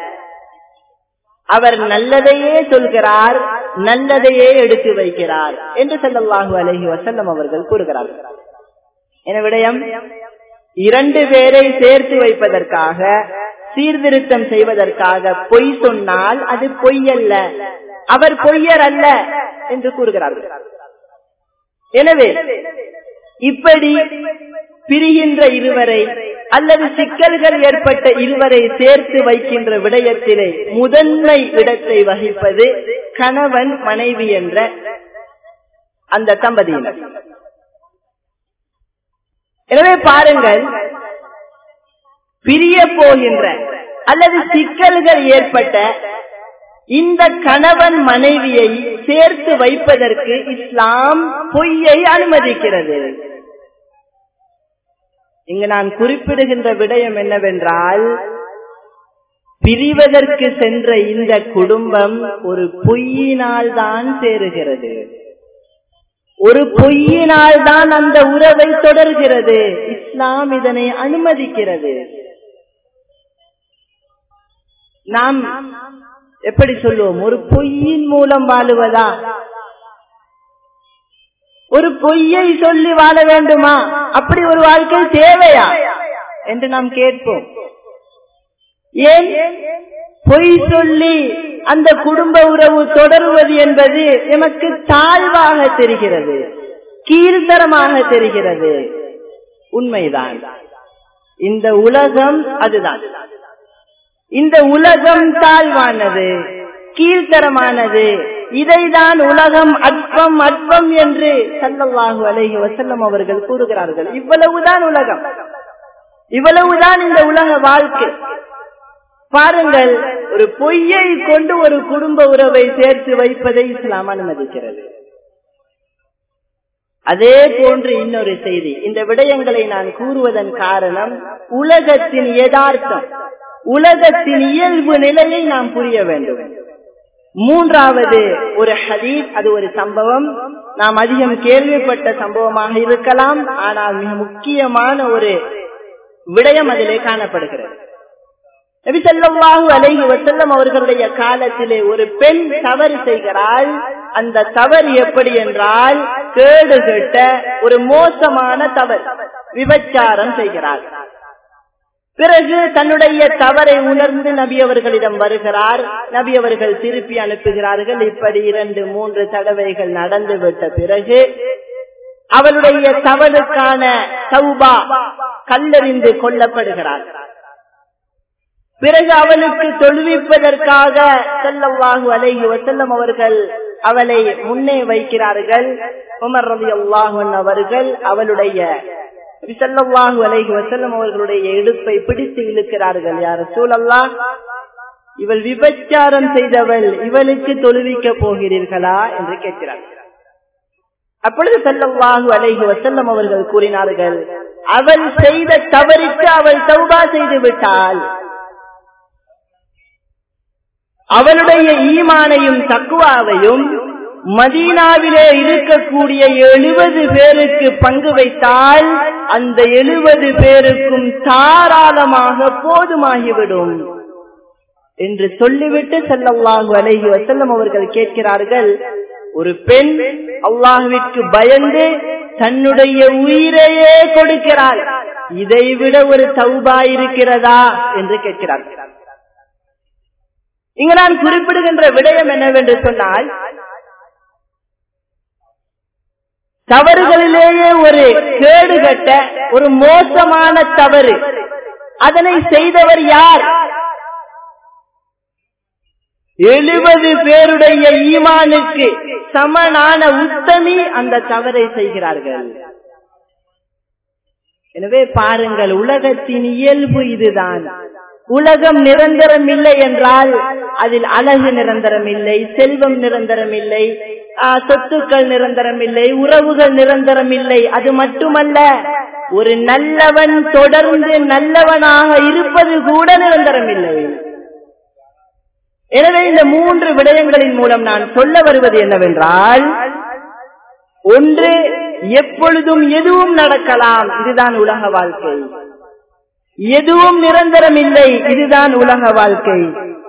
அவர் நல்லதையே சொல்கிறார் நல்லதையே எடுத்து வைக்கிறார் என்று செல்லல்லாஹு அலஹி வசல்லம் அவர்கள் கூறுகிறார்கள் என விடயம் இரண்டு பேரை சேர்த்து வைப்பதற்காக சீர்திருத்தம் செய்வதற்காக பொய் சொன்னால் அது பொய் அல்ல அவர் பொய்யர் அல்ல என்று கூறுகிறார்கள் எனவே இப்படி பிரிகின்ற இருவரை அல்லது சிக்கல்கள் ஏற்பட்ட இருவரை சேர்த்து வைக்கின்ற விடயத்திலே முதன்மை இடத்தை வகிப்பது கணவன் மனைவி என்ற அந்த தம்பதியினர் எனவே பாருங்கள் பிரிய போகின்ற அல்லது சிக்கல்கள் ஏற்பட்ட இந்த கணவன் மனைவியை சேர்த்து வைப்பதற்கு இஸ்லாம் பொய்யை அனுமதிக்கிறது இங்கு நான் குறிப்பிடுகின்ற விடயம் என்னவென்றால் பிரிவதற்கு சென்ற இந்த குடும்பம் ஒரு பொய்யினால் தான் சேருகிறது ஒரு பொய்யினால் தான் அந்த உறவை தொடர்கிறது இஸ்லாம் இதனை அனுமதிக்கிறது நாம் எப்படி சொல்லுவோம் ஒரு பொய்யின் மூலம் வாழுவதா ஒரு பொய்யை சொல்லி வாழ வேண்டுமா அப்படி ஒரு வாழ்க்கை தேவையா என்று நாம் கேட்போம் ஏன் பொய் சொல்லி அந்த குடும்ப உறவு தொடருவது என்பது எமக்கு தாழ்வாக தெரிகிறது கீழ்த்தரமாக தெரிகிறது உண்மைதான் இந்த உலகம் அதுதான் இந்த உலகம் தாழ்வானது கீழ்த்தரமானது இதைதான் உலகம் அற்பம் அற்பம் என்று சல்லல்லாஹு அலைஹி வசல்லம் அவர்கள் கூறுகிறார்கள் இவ்வளவுதான் உலகம் இவ்வளவுதான் இந்த உலக வாழ்க்கை பாருங்கள் ஒரு பொய்யை கொண்டு ஒரு குடும்ப உறவை சேர்த்து வைப்பதை இஸ்லாம் அனுமதிக்கிறது அதே போன்று இன்னொரு செய்தி இந்த விடயங்களை நான் கூறுவதன் காரணம் உலகத்தின் யதார்த்தம் உலகத்தின் இயல்பு நிலையை நாம் புரிய வேண்டும் மூன்றாவது ஒரு ஹதீஸ் அது ஒரு சம்பவம் நாம் அதிகம் கேள்விப்பட்ட சம்பவமாக இருக்கலாம் ஆனால் மிக முக்கியமான ஒரு விடயம் அதிலே காணப்படுகிறது நபி ஸல்லல்லாஹு அலைஹி வஸல்லம் அவர்களுடைய காலத்திலே ஒரு பெண் தவறு செய்கிறாள் அந்த தவறு எப்படி என்றால் கேடு கெட்ட ஒரு மோசமான தவறு விபச்சாரம் செய்கிறாள் பிறகு தன்னுடைய தவறை உணர்ந்து நபி அவர்களிடம் வருகிறார் நபி அவர்கள் திருப்பி அனுப்புகிறார்கள் இப்படி இரண்டு மூன்று தடவைகள் நடந்து விட்ட பிறகு அவளுடைய தவறுக்கான சௌபா கல்லறிந்து கொல்லப்படுகிறார் பிறகு அவளுக்கு தொழுவிப்பதற்காக செல்லவாகு அலைஹி வசல்லம் அவர்கள் அவளை முன்னே வைக்கிறார்கள் உமர் ரவி அல்லாஹன் அவர்கள் அவளுடைய செல்லவாகு அலைஹி வசல்லம் அவர்களுடைய இடுப்பை பிடித்து இழுக்கிறார்கள் யார் சூழல்லா இவள் விபச்சாரம் செய்தவள் இவளுக்கு தொழுவிக்க போகிறீர்களா என்று கேட்கிறார்கள் அப்பொழுது செல்லவாகு அலைஹி வசல்லம் அவர்கள் கூறினார்கள் அவள் செய்த தவறுக்கு அவள் தௌபா செய்து விட்டாள் அவளுடைய ஈமானையும் தக்குவாவையும் மதீனாவிலே இருக்கக்கூடிய எழுபது பேருக்கு பங்கு வைத்தால் அந்த எழுபது பேருக்கும் தாராளமாக போதுமாகிவிடும் என்று சொல்லிவிட்டு செல்லவாகு அலைஹி வசல்லம் அவர்கள் கேட்கிறார்கள் ஒரு பெண் அல்லாஹுவிற்கு பயந்து தன்னுடைய உயிரையே கொடுக்கிறாள் இதைவிட ஒரு தௌபா இருக்கிறதா என்று கேட்கிறார்கள் இங்கு நான் குறிப்பிடுகின்ற விடயம் என்னவென்று சொன்னால் தவறுகளிலேயே ஒரு கேடுகட்ட ஒரு மோசமான தவறு அதனை செய்தவர் யார் எழுபது பேருடைய ஈமானுக்கு சமனான உத்தமி அந்த தவறை செய்கிறார்கள் எனவே பாருங்கள் உலகத்தின் இயல்பு இதுதான் உலகம் நிரந்தரம் இல்லை என்றால் அதில் அழகு நிரந்தரம் இல்லை செல்வம் நிரந்தரம் இல்லை சொத்துக்கள் நிரந்தரம் இல்லை உறவுகள் நிரந்தரம் இல்லை அது மட்டுமல்ல ஒரு நல்லவன் தொடர்ந்து நல்லவனாக இருப்பது கூட நிரந்தரம் இல்லை எனவே இந்த மூன்று விடயங்களின் மூலம் நான் சொல்ல வருவது என்னவென்றால் ஒன்று எப்பொழுதும் எதுவும் நடக்கலாம் இதுதான் உலக வாழ்க்கை எதுவும் நிரந்தரம் இல்லை இதுதான் உலக வாழ்க்கை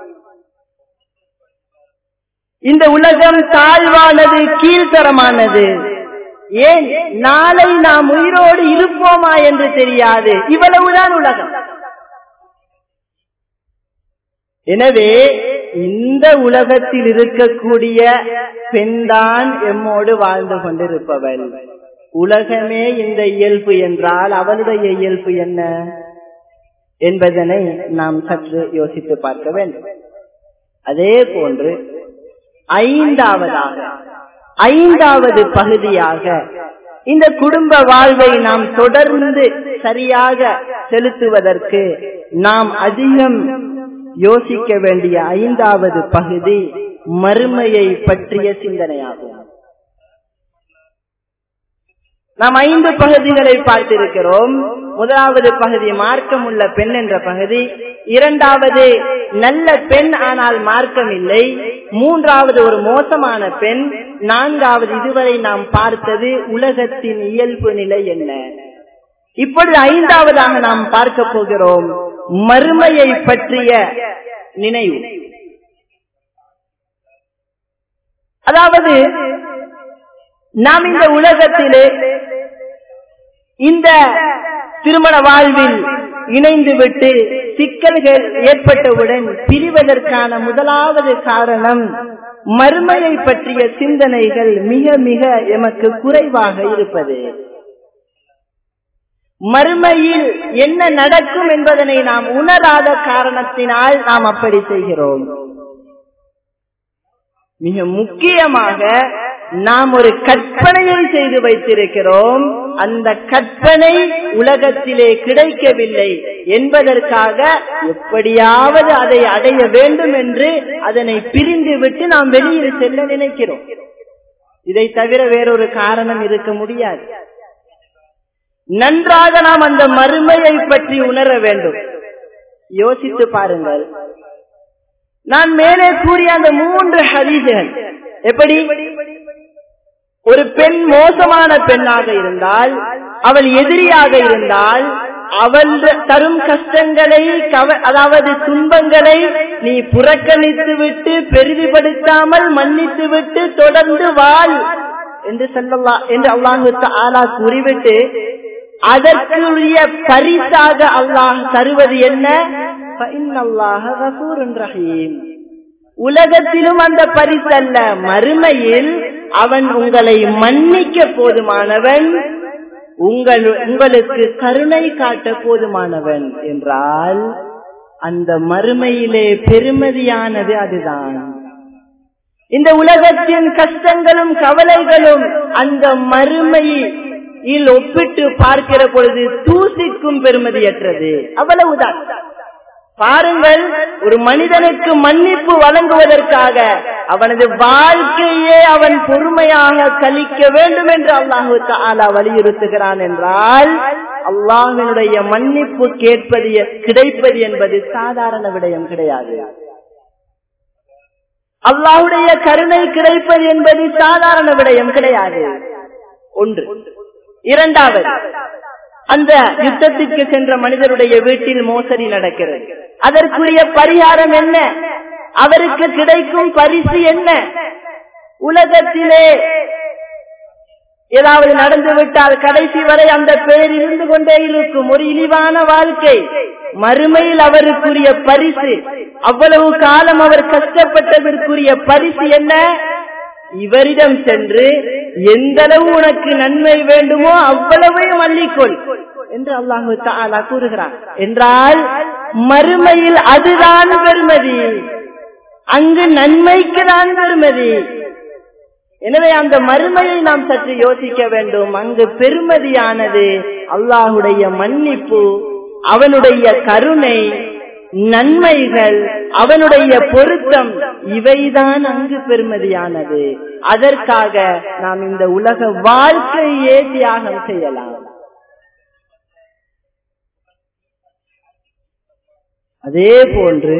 இந்த உலகம் தாழ்வானது கீழ்த்தரமானது ஏன் நாளை நாம் உயிரோடு இருப்போமா என்று தெரியாது இவ்வளவுதான் உலகம் எனவே இந்த உலகத்தில் இருக்கக்கூடிய பெண்தான் எம்மோடு வாழ்ந்து கொண்டிருப்பவள் உலகமே இந்த இயல்பு என்றால் அவளுடைய இயல்பு என்ன என்பதனை நாம் சற்று யோசித்து பார்க்க வேண்டும் அதே போன்று ஐந்தாவதாக ஐந்தாவது பகுதியாக இந்த குடும்ப வாழ்வை நாம் தொடர்ந்து சரியாக செலுத்துவதற்கு நாம் அதிகம் யோசிக்க வேண்டிய ஐந்தாவது பகுதி மறுமையை பற்றிய சிந்தனையாகும் நாம் ஐந்து பகுதிகளை பார்த்திருக்கிறோம் முதலாவது பகுதி மார்க்கம் உள்ள பெண் என்ற பகுதி இரண்டாவது நல்ல பெண் ஆனால் மார்க்கம் இல்லை மூன்றாவது ஒரு மோசமான பெண் நான்காவது இதுவரை நாம் பார்த்தது உலகத்தின் இயல்பு நிலை என்ன இப்பொழுது ஐந்தாவதாக நாம் பார்க்க போகிறோம் மறுமையை பற்றிய நினைவு அதாவது நாம் இந்த உலகத்திலே இந்த திருமண வாழ்வில் இணைந்து விட்டு சிக்கல்கள் ஏற்பட்டவுடன் பிரிவதற்கான முதலாவது காரணம் மறுமையை பற்றிய சிந்தனைகள் மிக மிக எமக்கு குறைவாக இருப்பது மறுமையில் என்ன நடக்கும் என்பதனை நாம் உணராத காரணத்தினால் நாம் அப்படி செய்கிறோம் மிக முக்கியமாக நாம் ஒரு கற்பனையை செய்து வைத்திருக்கிறோம் அந்த கற்பனை உலகத்திலே கிடைக்கவில்லை என்பதற்காக எப்படியாவது அதை அடைய வேண்டும் என்று அதனை பிரிந்து விட்டு நாம் வெளியில் செல்ல நினைக்கிறோம் இதை தவிர வேறொரு காரணம் இருக்க முடியாது நன்றாக நாம் அந்த மறுமையை பற்றி உணர வேண்டும் யோசித்து பாருங்கள் நான் மேலே கூறிய அந்த மூன்று ஹதீசுகள் எப்படி ஒரு பெண் மோசமான பெண்ணாக இருந்தால் அவள் எதிரியாக இருந்தால் அவள் தரும் கஷ்டங்களை அதாவது துன்பங்களை நீ புறக்கணித்து விட்டு பெரிதிப்படுத்தாமல் மன்னித்து விட்டு தொடர்ந்து வாழ் என்று சொல்லலா என்று அல்லாஹு ஆலா கூறிவிட்டு அதற்குரிய பரிசாக அல்லாஹ் தருவது என்ன உலகத்திலும் அந்த பரிசல்ல மறுமையில் அவன் உங்களை மன்னிக்க போதுமானவன் உங்கள் உங்களுக்கு கருணை காட்ட போதுமானவன் என்றால் அந்த மறுமையிலே பெருமதியானது அதுதான் இந்த உலகத்தின் கஷ்டங்களும் கவலைகளும் அந்த மறுமையில் ஒப்பிட்டு பார்க்கிற பொழுது தூசிக்கும் பெருமதியற்றது அவ்வளவுதான் பாருங்கள் ஒரு மனிதனுக்கு மன்னிப்பு வழங்குவதற்காக அவனது வாழ்க்கையே அவன் பொறுமையாக கழிக்க வேண்டும் என்று அல்லாஹு தாலா வலியுறுத்துகிறான் என்றால் அல்லாஹனுடைய மன்னிப்பு கேட்பது கிடைப்பது என்பது சாதாரண விடயம் கிடையாது அல்லாஹுடைய கருணை கிடைப்பது என்பது சாதாரண விடயம் கிடையாது ஒன்று இரண்டாவது அந்த யுத்தத்திற்கு சென்ற மனிதருடைய வீட்டில் மோசடி நடக்கிறது அதற்குரிய பரிகாரம் என்ன அவருக்கு கிடைக்கும் பரிசு என்ன உலகத்திலே ஏதாவது நடந்து விட்டால் கடைசி வரை அந்த பெயர் இருந்து கொண்டே இருக்கும் ஒரு இழிவான வாழ்க்கை மறுமையில் அவருக்குரிய பரிசு அவ்வளவு காலம் அவர் கஷ்டப்பட்டதற்குரிய பரிசு என்ன இவரிடம் சென்று எந்த அளவு உனக்கு நன்மை வேண்டுமோ அவ்வளவையும் அள்ளிக்கொள் என்று அல்லாஹு தாலா கூறுகிறார் என்றால் மறுமையில் அதுதான் பெருமதி அங்கு நன்மைக்கு தான் பெருமதி எனவே அந்த மறுமையை நாம் சற்று யோசிக்க வேண்டும் அங்கு பெருமதியானது அல்லாஹுடைய மன்னிப்பு அவனுடைய கருணை நன்மைகள் அவனுடைய பொருத்தம் இவைதான் அங்கு பெருமதியானது அதற்காக நாம் இந்த உலக வாழ்க்கையே தியாகம் செய்யலாம் அதே போன்று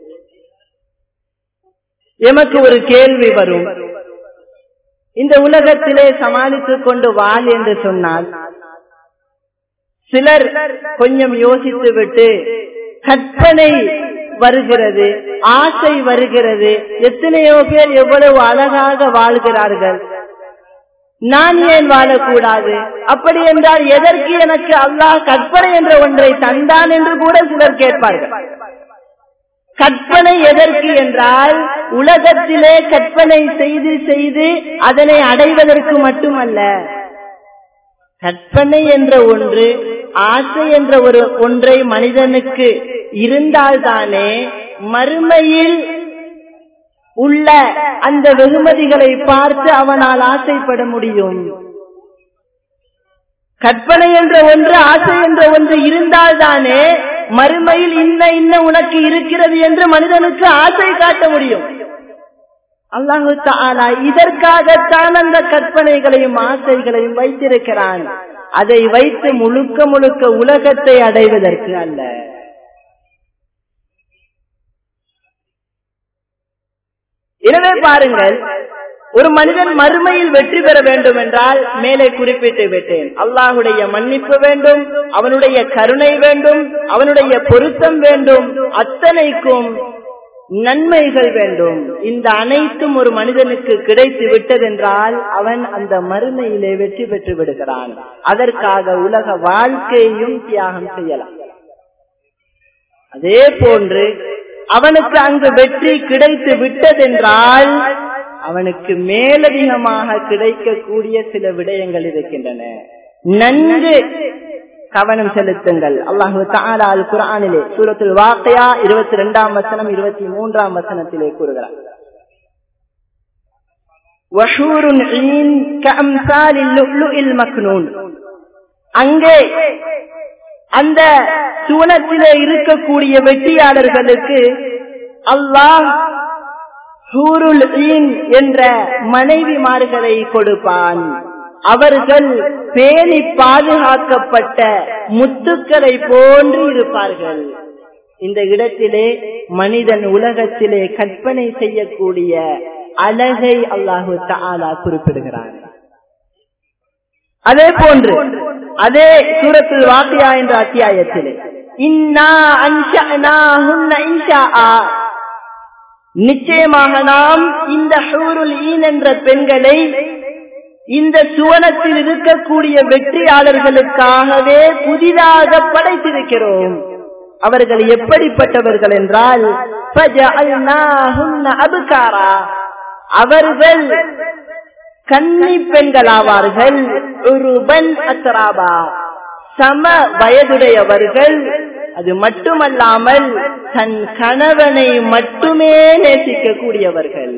எமக்கு ஒரு கேள்வி வரும் இந்த உலகத்திலே சமாளித்துக் கொண்டு வாழ் என்று சொன்னால் சிலர் கொஞ்சம் யோசித்து விட்டு கற்பனை வருகிறது ஆசை வருகிறது எத்தனையோ பேர் எவ்வளவு அழகாக வாழ்கிறார்கள் நான் ஏன் வாழக்கூடாது அப்படி என்றால் எதற்கு எனக்கு அல்லாஹ் கற்பனை என்ற ஒன்றை தந்தான் என்று கூட சிலர் கேட்பார்கள் கற்பனை எதற்கு என்றால் உலகத்திலே கற்பனை செய்து செய்து அதனை அடைவதற்கு மட்டுமல்ல கற்பனை என்ற ஒன்று ஆசை என்ற ஒரு ஒன்றை மனிதனுக்கு இருந்தால்தானே மறுமையில் உள்ள அந்த வெகுமதிகளை பார்த்து அவனால் ஆசைப்பட முடியும் கற்பனை என்ற ஒன்று ஆசை என்ற ஒன்று இருந்தால்தானே மறுமையில் இன்ன இன்ன உனக்கு இருக்கிறது என்று மனிதனுக்கு ஆசை காட்ட முடியும் அல்லாஹு தாலா இதற்காகத்தான் அந்த கற்பனைகளையும் ஆசைகளையும் வைத்திருக்கிறான் அதை வைத்து முழுக்க முழுக்க உலகத்தை அடைவதற்கு அல்ல எனவே பாருங்கள் ஒரு மனிதன் மறுமையில் வெற்றி பெற வேண்டும் என்றால் மேலே குறிப்பிட்டு விட்டேன் அல்லாஹுடைய மன்னிப்பு வேண்டும் அவனுடைய கருணை வேண்டும் அவனுடைய பொருத்தம் வேண்டும் அத்தனைக்கும் நன்மைகள் வேண்டும் இந்த அனைத்தும் ஒரு மனிதனுக்கு கிடைத்து விட்டதென்றால் அவன் அந்த மறுமையிலே வெற்றி பெற்று விடுகிறான் அதற்காக உலக வாழ்க்கையையும் தியாகம் செய்யலாம் அதே போன்று அவனுக்கு அங்கு வெற்றி கிடைத்து விட்டதென்றால் அவனுக்கு மேலதிகமாக கிடைக்கக்கூடிய சில விடயங்கள் இருக்கின்றன நன்கு கவனம் செலுத்துங்கள் அல்லாஹு தாலா அல் குரானிலே சூரத்தில் வாக்கையா இருபத்தி ரெண்டாம் வசனம் இருபத்தி மூன்றாம் வசனத்திலே கூறுகிறார் அங்கே அந்த சுவனத்திலே இருக்கக்கூடிய வெற்றியாளர்களுக்கு அல்லாஹ் என்ற மனைவிமார்களை கொடுப்பான் அவர்கள் பேணி பாதுகாக்கப்பட்ட முத்துக்களை போன்று இருப்பார்கள் இந்த இடத்திலே மனிதன் உலகத்திலே கற்பனை செய்யக்கூடிய அழகை அல்லாஹு தாலா குறிப்பிடுகிறார் அதே போன்று அதே சூரத்தில் வாக்கியா என்ற அத்தியாயத்திலே இன்னா நிச்சயமாக நாம் இந்த ஹூருல் ஈன் என்ற பெண்களை இந்த சுவனத்தில் இருக்கக்கூடிய வெற்றியாளர்களுக்காகவே புதிதாக படைத்திருக்கிறோம் அவர்கள் எப்படிப்பட்டவர்கள் என்றால் அவர்கள் கன்னி பெண்களாவார்கள் சம வயதுடையவர்கள் அது மட்டுமல்லாமல் தன் கணவனை மட்டுமே நேசிக்கக்கூடியவர்கள்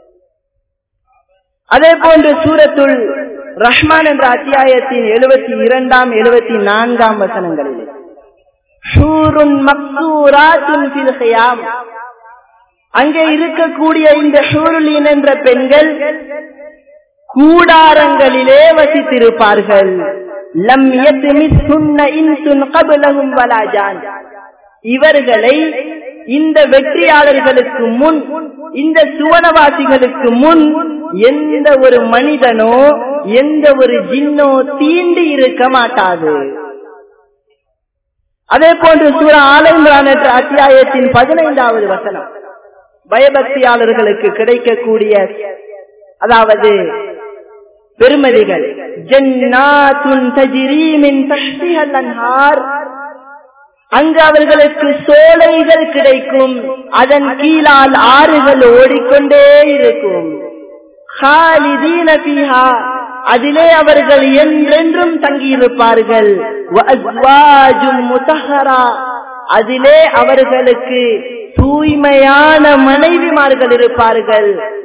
அதே போன்று சூரத்துள் ரஹ்மான் என்ற அத்தியாயத்தின் எழுபத்தி இரண்டாம் எழுபத்தி நான்காம் வசனங்களிலே அங்கே இருக்கக்கூடிய இந்த ஷூருலின் என்ற பெண்கள் கூடாரங்களிலே வசித்திருப்பார்கள் லம் இன்சுன் கபலகும் வலாஜான் இவர்களை இந்த வெற்றியாளர்களுக்கு முன் இந்த சுவனவாசிகளுக்கு முன் எந்த ஒரு மனிதனோ எந்த ஒரு ஜின்னோ தீண்டி இருக்க மாட்டாது அதே போன்று சூரா ஆலயம்ரான் என்ற அத்தியாயத்தின் பதினைந்தாவது வசனம் பயபக்தியாளர்களுக்கு கிடைக்கக்கூடிய அதாவது பெருமதிகள் ஜன்னாத்துன் தஜிரீமின் தஷ்டிஹல் அன்ஹார் அங்கு அவர்களுக்கு சோலைகள் கிடைக்கும் அதன் கீழால் ஆறுகள் ஓடிக்கொண்டே இருக்கும் அதிலே அவர்கள் என்றென்றும் தங்கியிருப்பார்கள் அதிலே அவர்களுக்கு தூய்மையான மனைவிமார்கள் இருப்பார்கள்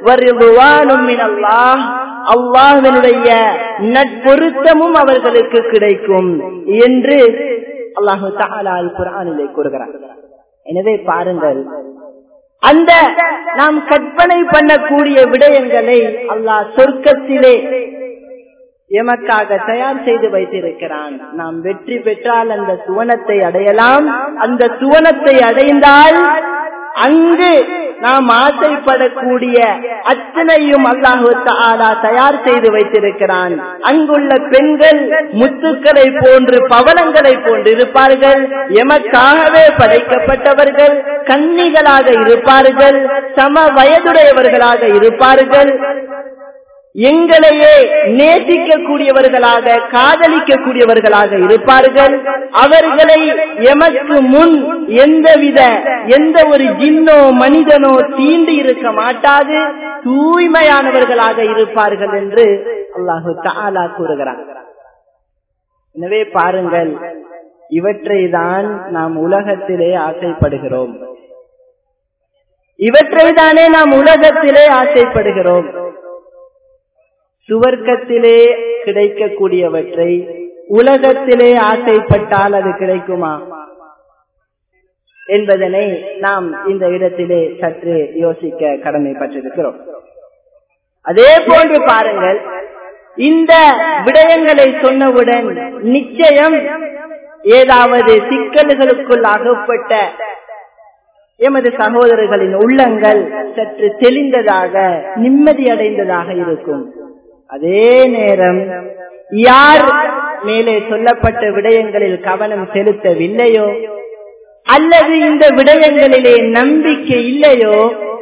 அல்லாஹனுடைய நட்பொருத்தமும் அவர்களுக்கு கிடைக்கும் என்று அல்லாஹு தாலால் குரானிலே கூறுகிறார் எனவே பாருங்கள் அந்த நாம் கற்பனை பண்ணக்கூடிய விடயங்களை அல்லாஹ் சொர்க்கத்திலே எமக்காக தயார் செய்து வைத்திருக்கிறான் நாம் வெற்றி பெற்றால் அந்த சுவனத்தை அடையலாம் அந்த சுவனத்தை அடைந்தால் அங்கு நாம் ஆசைப்படக்கூடிய அத்தனையும் அல்லாஹு தாலா தயார் செய்து வைத்திருக்கிறான் அங்குள்ள பெண்கள் முத்துக்களை போன்று பவனங்களை போன்று இருப்பார்கள் எமக்காகவே படைக்கப்பட்டவர்கள் கன்னிகளாக இருப்பார்கள் சம வயதுடையவர்களாக இருப்பார்கள் எங்களையே நேசிக்கக்கூடியவர்களாக காதலிக்கக்கூடியவர்களாக இருப்பார்கள் அவர்களை எமக்கு முன் எந்தவித எந்த ஒரு ஜின்னோ மனிதனோ தீண்டு இருக்க மாட்டாது தூய்மையானவர்களாக இருப்பார்கள் என்று அல்லாஹு தாலா கூறுகிறார் எனவே பாருங்கள் இவற்றை தான் நாம் உலகத்திலே ஆசைப்படுகிறோம் இவற்றை தானே நாம் உலகத்திலே ஆசைப்படுகிறோம் சுவர்க்கத்திலே கிடைக்கக்கூடியவற்றை உலகத்திலே ஆசைப்பட்டால் அது கிடைக்குமா என்பதனை நாம் இந்த இடத்திலே சற்று யோசிக்க கடமைப்பட்டிருக்கிறோம் அதே போன்று பாருங்கள் இந்த விடயங்களை சொன்னவுடன் நிச்சயம் ஏதாவது சிக்கல்களுக்குள் அகப்பட்ட எமது சகோதரர்களின் உள்ளங்கள் சற்று தெளிந்ததாக நிம்மதி அடைந்ததாக இருக்கும் அதே நேரம் யார் மேலே சொல்லப்பட்ட விடயங்களில் கவனம் செலுத்தவில்லையோ அல்லது இந்த விடயங்களிலே நம்பிக்கை இல்லையோ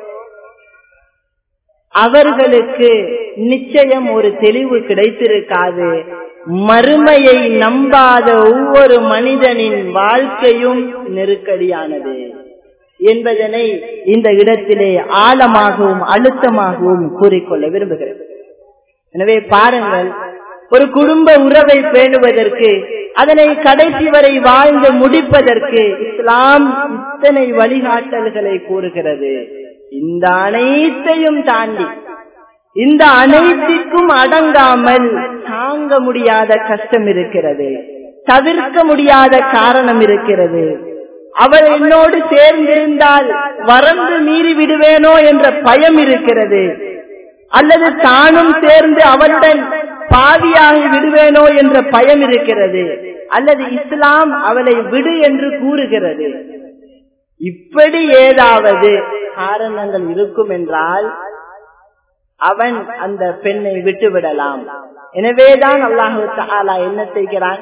அவர்களுக்கு நிச்சயம் ஒரு தெளிவு கிடைத்திருக்காது மறுமையை நம்பாத ஒவ்வொரு மனிதனின் வாழ்க்கையும் நெருக்கடியானது என்பதனை இந்த இடத்திலே ஆழமாகவும் அழுத்தமாகவும் கூறிக்கொள்ள விரும்புகிறேன் எனவே பாருங்கள் ஒரு குடும்ப உறவை பேணுவதற்கு அதனை கடைசி வரை வாழ்ந்து முடிப்பதற்கு இஸ்லாம் இத்தனை வழிகாட்டல்களை கூறுகிறது இந்த அனைத்தையும் தாண்டி இந்த அனைத்திற்கும் அடங்காமல் தாங்க முடியாத கஷ்டம் இருக்கிறது தவிர்க்க முடியாத காரணம் இருக்கிறது அவள் என்னோடு சேர்ந்திருந்தால் வரந்து மீறி விடுவேனோ என்ற பயம் இருக்கிறது அல்லது தானும் சேர்ந்து அவளுடன் பாவியாகி விடுவேனோ என்ற பயம் இருக்கிறது அல்லது இஸ்லாம் அவளை விடு என்று கூறுகிறது இப்படி ஏதாவது காரணங்கள் இருக்கும் என்றால் அவன் அந்த பெண்ணை விட்டுவிடலாம் எனவேதான் அல்லாஹு தாலா என்ன செய்கிறான்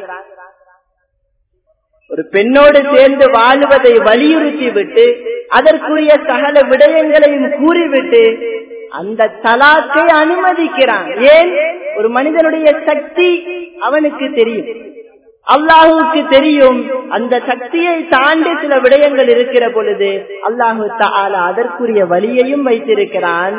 ஒரு பெண்ணோடு சேர்ந்து வாழுவதை வலியுறுத்தி விட்டு அதற்குரிய சகல விடயங்களையும் கூறிவிட்டு அந்த தலாக்கை அனுமதிக்கிறான் ஏன் ஒரு மனிதனுடைய சக்தி அவனுக்கு தெரியும் அல்லாஹுக்கு தெரியும் அந்த சக்தியை தாண்டி சில விடயங்கள் இருக்கிற பொழுது அல்லாஹு தாலா அதற்குரிய வழியையும் வைத்திருக்கிறான்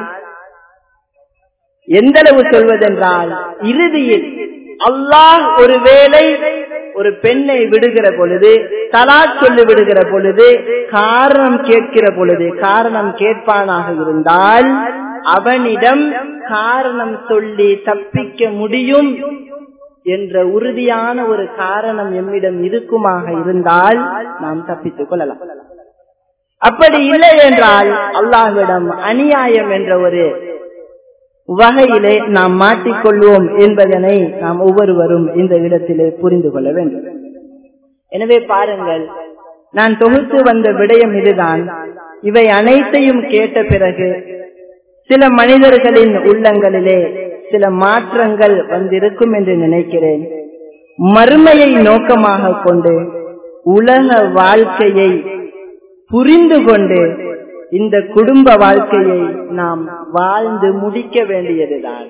எந்த அளவு சொல்வதென்றால் இறுதியில் அல்லாஹ் ஒருவேளை ஒரு பெண்ணை விடுகிற பொழுது தலா சொல்லி விடுகிற பொழுது காரணம் கேட்கிற பொழுது காரணம் கேட்பானாக இருந்தால் அவனிடம் காரணம் சொல்லி தப்பிக்க முடியும் என்ற உறுதியான ஒரு காரணம் எம்மிடம் இருக்குமாக இருந்தால் நாம் தப்பித்துக் கொள்ளலாம் அப்படி இல்லை என்றால் அல்லாஹ்விடம் அநியாயம் என்ற ஒரு வகையிலே நாம் மாட்டிக்கொள்வோம் என்பதனை நாம் ஒவ்வொருவரும் இந்த இடத்திலே புரிந்து கொள்ள வேண்டும் எனவே பாருங்கள் நான் தொகுத்து வந்த விடயம் இதுதான் இவை அனைத்தையும் கேட்ட பிறகு சில மனிதர்களின் உள்ளங்களிலே சில மாற்றங்கள் வந்திருக்கும் என்று நினைக்கிறேன் மறுமையை நோக்கமாக கொண்டு உலக வாழ்க்கையை புரிந்து கொண்டு இந்த குடும்ப வாழ்க்கையை நாம் வாழ்ந்து முடிக்க வேண்டியதுதான்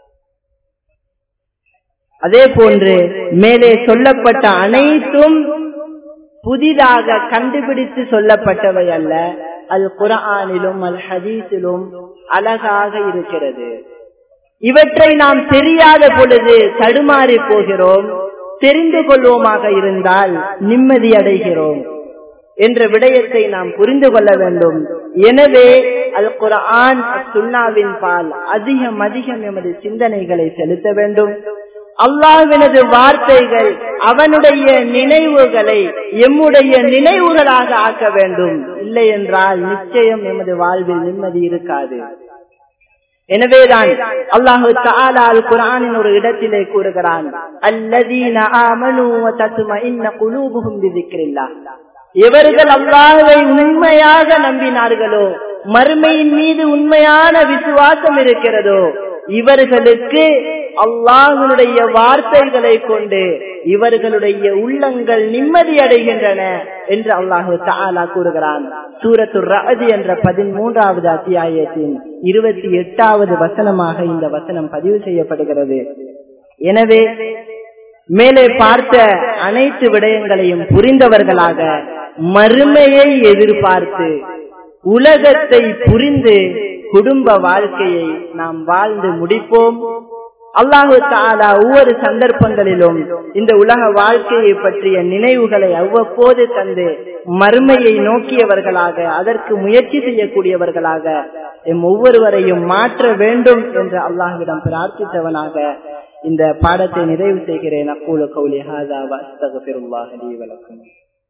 அதே போன்று மேலே சொல்லப்பட்ட அனைத்தும் புதிதாக கண்டுபிடித்து சொல்லப்பட்டவை அல்ல அது குரானிலும் அல் ஹதீஸிலும் அழகாக இருக்கிறது இவற்றை நாம் தெரியாத பொழுது தடுமாறி போகிறோம் தெரிந்து கொள்வோமாக இருந்தால் நிம்மதி அடைகிறோம் என்ற விடயத்தை நாம் புரிந்து கொள்ள வேண்டும் எனவே அல் குரான் சுண்ணாவின் பால் அதிகம் அதிகம் எமது சிந்தனைகளை செலுத்த வேண்டும் அல்லாஹ்வினது வார்த்தைகள் அவனுடைய நினைவுகளை எம்முடைய நினைவுகளாக ஆக்க வேண்டும் இல்லை என்றால் நிச்சயம் எமது வாழ்வில் நிம்மதி இருக்காது எனவேதான் அல்லாஹு தாலா அல் குரானின் ஒரு இடத்திலே கூறுகிறான் அல்லதீன ஆமனு தத்தும குலூபுகும் விதிக்கிறில்லா எவர்கள் அல்லாஹுவை உண்மையாக நம்பினார்களோ மறுமையின் மீது உண்மையான விசுவாசம் இருக்கிறதோ இவர்களுக்கு அல்லாஹனுடைய வார்த்தைகளை கொண்டு இவர்களுடைய உள்ளங்கள் நிம்மதி அடைகின்றன என்று அல்லாஹு தாலா கூறுகிறான் சூரத்து ரதி என்ற பதிமூன்றாவது அத்தியாயத்தின் இருபத்தி எட்டாவது வசனமாக இந்த வசனம் பதிவு செய்யப்படுகிறது எனவே மேலே பார்த்த அனைத்து விடயங்களையும் புரிந்தவர்களாக மறுமையை எதிர்பார்த்து உலகத்தை புரிந்து குடும்ப வாழ்க்கையை நாம் வாழ்ந்து முடிப்போம் அல்லாஹு தாலா ஒவ்வொரு சந்தர்ப்பங்களிலும் இந்த உலக வாழ்க்கையை பற்றிய நினைவுகளை அவ்வப்போது தந்து மறுமையை நோக்கியவர்களாக அதற்கு முயற்சி செய்யக்கூடியவர்களாக எம் ஒவ்வொருவரையும் மாற்ற வேண்டும் என்று அல்லாஹ்விடம் பிரார்த்தித்தவனாக இந்த பாடத்தை நிறைவு செய்கிறேன் அக்கூல கௌலி ஹாதா வஸ்தகபிருல்லாஹ் லீ வலக்கும்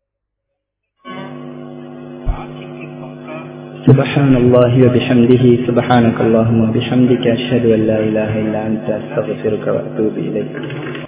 سبحان الله وبحمده سبحانك اللهم وبحمدك أشهد أن لا إله إلا أنت أستغفرك وأتوب إليك